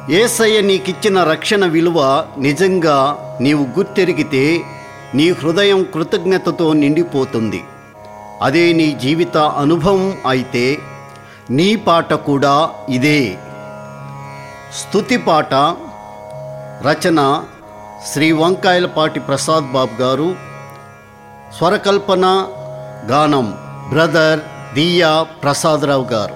ఏసయ్య నీకిచ్చిన రక్షణ విలువ నిజంగా నీవు గుర్తెరిగితే నీ హృదయం కృతజ్ఞతతో నిండిపోతుంది అదే నీ జీవిత అనుభవం అయితే నీ పాట కూడా ఇదే స్తుతి పాట రచన శ్రీ వంకాయలపాటి ప్రసాద్ బాబు గారు స్వరకల్పన గానం బ్రదర్ దియా ప్రసాదరావు గారు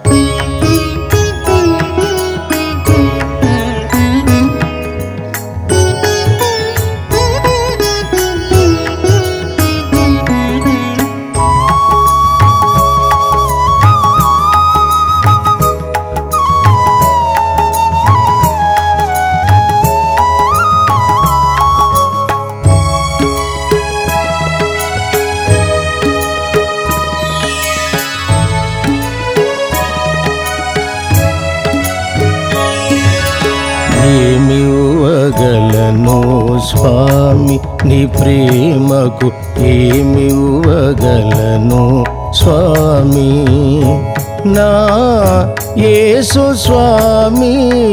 ఏమివ్వగలను స్వామి నీ ప్రేమకు ఏమివ్వగలను స్వామి నా యేసు స్వామి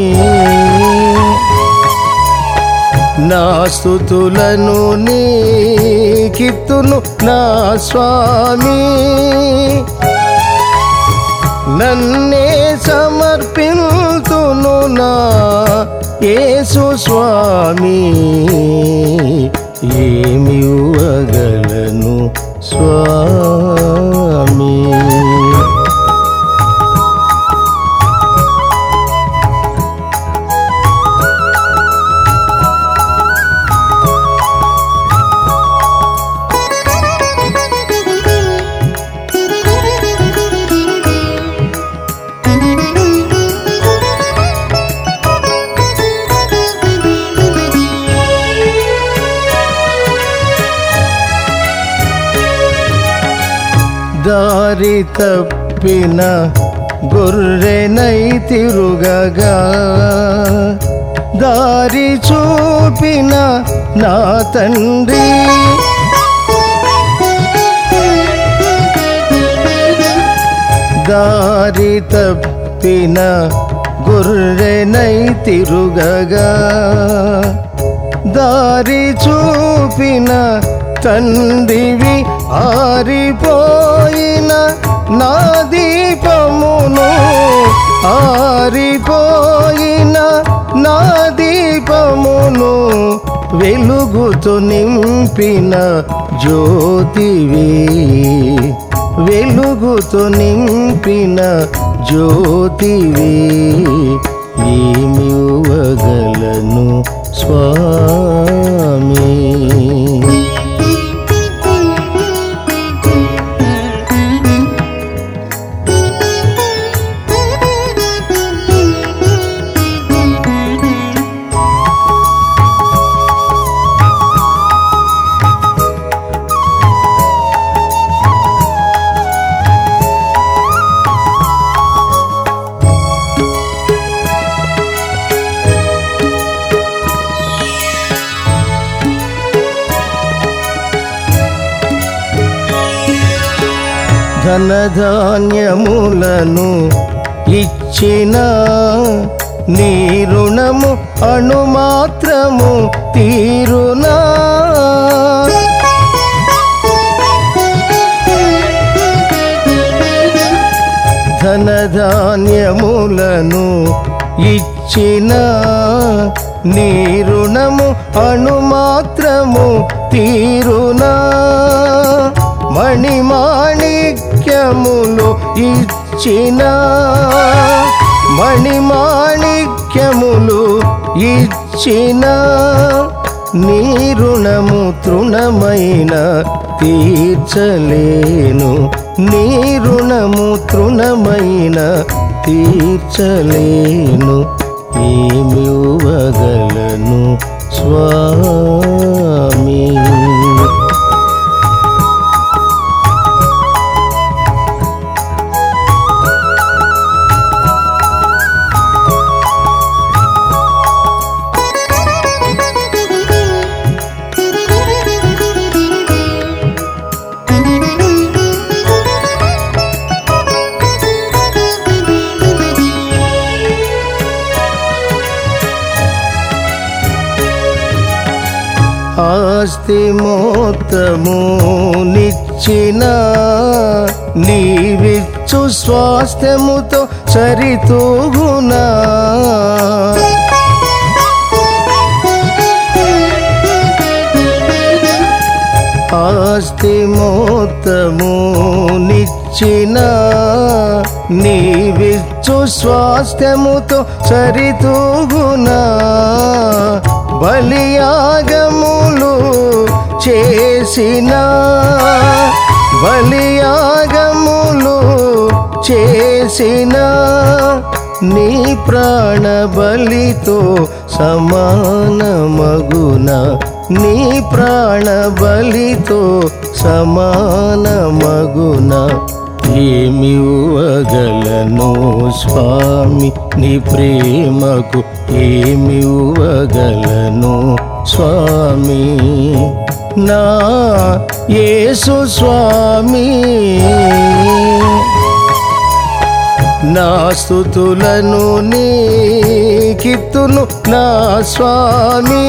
నా స్థుతులను నీకిత్తును నా స్వామి నన్నే సమర్పింతును నా యేసు స్వామి ఏమి ఇవ్వగలను స్వామి దారి తప్పిన గొర్రెనై తిరుగగా దారి చూపిన నా తండ్రి దారి తప్పిన గొర్రెనై తిరుగగా దారి చూపిన తండ్రివి ఆరిపోయిన నా దీపమును ఆరిపోయిన నా దీపమును వెలుగుతో నింపిన జ్యోతివి వెలుగుతో నింపిన జ్యోతివి ఏమి ఇవ్వగలను స్వామి ధనధాన్యములను ఇచ్చిన నీ రుణము అణుమాత్రము తీరునా ధనధాన్యములను ఇచ్చిన నీ రుణము అణుమాత్రము తీరునా మణిమాణిక్యములు ఇచ్చిన మణిమాణిక్యములు ఇచ్చిన నీ రుణము తృణమైన తీర్చలేను నీ రుణము తృణమైన తీర్చలేను ఏమి ఇవ్వగలను స్వామి ఆస్తి మొత్తము నిచ్చిన నీవిచ్చు స్వాస్థ్యముతో సరితూగునా ఆస్తి మొత్తము నిచ్చిన నీవిచ్చు స్వాస్థ్యముతో సరితూగునా బలియాగములు చేసిన బలియాగములు చేసిన నీ ప్రాణ బలితో సమానమగున నీ ప్రాణ బలితో సమానమగున ఏమి ఇవ్వగలను స్వామి నీ ప్రేమకు ఏమి ఇవ్వగలను స్వామి నా యేసు స్వామి నా స్థుతులను నీకిత్తును నా స్వామి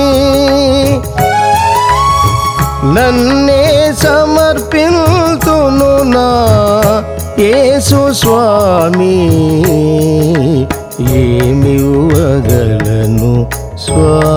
నన్నే సమర్పింతును నా యేసు స్వామి ఏమి ఇవ్వగలను స్వామి